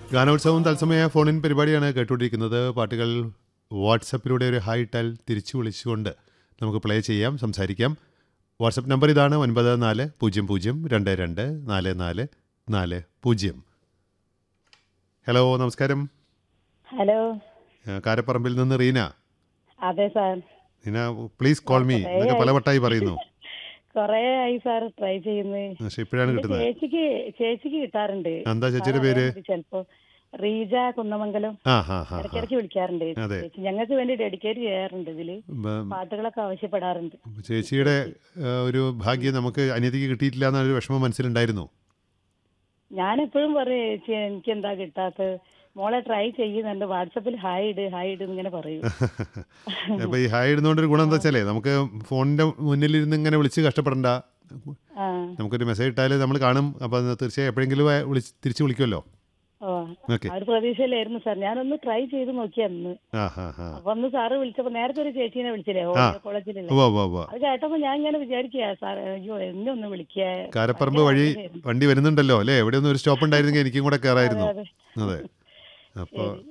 ഗാനോത്സവം തത്സമയ ഫോണിൻ പരിപാടിയാണ് കേട്ടുകൊണ്ടിരിക്കുന്നത് പാട്ടുകൾ വാട്സപ്പിലൂടെ ഒരു ഹായ് ഇട്ടാൽ തിരിച്ചു വിളിച്ചുകൊണ്ട് നമുക്ക് പ്ലേ ചെയ്യാം സംസാരിക്കാം വാട്സപ്പ് നമ്പർ ഇതാണ് ഒൻപത് നാല് പൂജ്യം പൂജ്യം രണ്ട് രണ്ട് നാല് നാല് നാല് പൂജ്യം ഹലോ നമസ്കാരം ഹലോ ആ, കാരപ്പറമ്പിൽ നിന്ന് റീന അതെ sir Reena please call me എന്നൊക്കെ പലവട്ടായി പറയുന്നു കൊറേ ആയി സാർ ട്രൈ ചെയ്യുന്നത് പക്ഷെ ഇപ്പോഴാണ് കിട്ടുന്നത് ചേച്ചിക്ക് ചേച്ചിക്ക് കിട്ടാറുണ്ട് എന്താ ചേച്ചിയുടെ സാർ പേര് അറിയാൻ മതി ചിലപ്പോ റീജ കുന്നമംഗലം ആ ഹാ ഹാ ഹാ ഇടയ്ക്കിടയ്ക്ക് വിളിക്കാറുണ്ട് അതെ. ചേച്ചി ഞങ്ങൾക്ക് വേണ്ടി ഡെഡിക്കേറ്റ് ചെയ്യാറുണ്ട് ഇതില് ബ- പാട്ടുകളൊക്കെ ആവശ്യപ്പെടാറുണ്ട് ചേച്ചിയുടെ ആ, ഒരു ഭാഗ്യം നമുക്ക് അനിയത്തിക്ക് കിട്ടിയിട്ടില്ല എന്നൊരു വിഷമം മനസ്സിലുണ്ടായിരുന്നു ഞാൻ എപ്പോഴും പറയും ചേച്ചി എനിക്ക് എന്താ കിട്ടാത്തത് മോളെ ട്രൈ ചെയ്യുന്നുണ്ട് വാട്സപ്പിൽ ഹായ് ഇട് ഹായ് ഇട് ഇങ്ങനെ പറയും അപ്പൊ ഈ ഹായ് ഇടുന്നോണ്ടൊരു ഗുണം എന്താ വെച്ചാലേ നമുക്ക് ഫോണിന്റെ മുന്നിലിരുന്ന് ഇങ്ങനെ വിളിച്ച് കഷ്ടപ്പെടണ്ട ആ നമുക്കൊരു മെസ്സേജ് ഇട്ടാൽ നമ്മൾ കാണും അപ്പൊ അത് തീർച്ചയായും എപ്പോഴെങ്കിലും ആ വിളിച്ച് തിരിച്ചു വിളിക്കുമല്ലോ ഓ ഓക്കെ ആ ഒരു പ്രതീക്ഷയിലായിരുന്നു സാർ ഞാനൊന്ന് ട്രൈ ചെയ്ത് നോക്കി അന്ന് ആ ഹാ ഹാ അപ്പൊ അന്ന് സാറ് വിളിച്ചപ്പോ നേരത്തെ ഒരു ചേച്ചീനെ വിളിച്ചില്ലേ ഓഡിയോ കോളേജിലുള്ള ഉവ്വ ഉവ്വ ഉവ്വ അത് കേട്ടപ്പോ ഞാൻ ഇങ്ങനെ വിചാരിക്കുക സാർ അയ്യോ എന്നെ ഒന്ന് വിളിക്കുക കാരപ്പറമ്പ് വഴി വണ്ടി വരുന്നുണ്ടല്ലോ അല്ലേ എവിടെ ഒന്നും ഒരു സ്റ്റോപ്പ് ഉണ്ടായിരുന്നെങ്കിൽ എനിക്കും കൂടെ കയറായിരുന്നു അതെ. അതെ അപ്പോൾ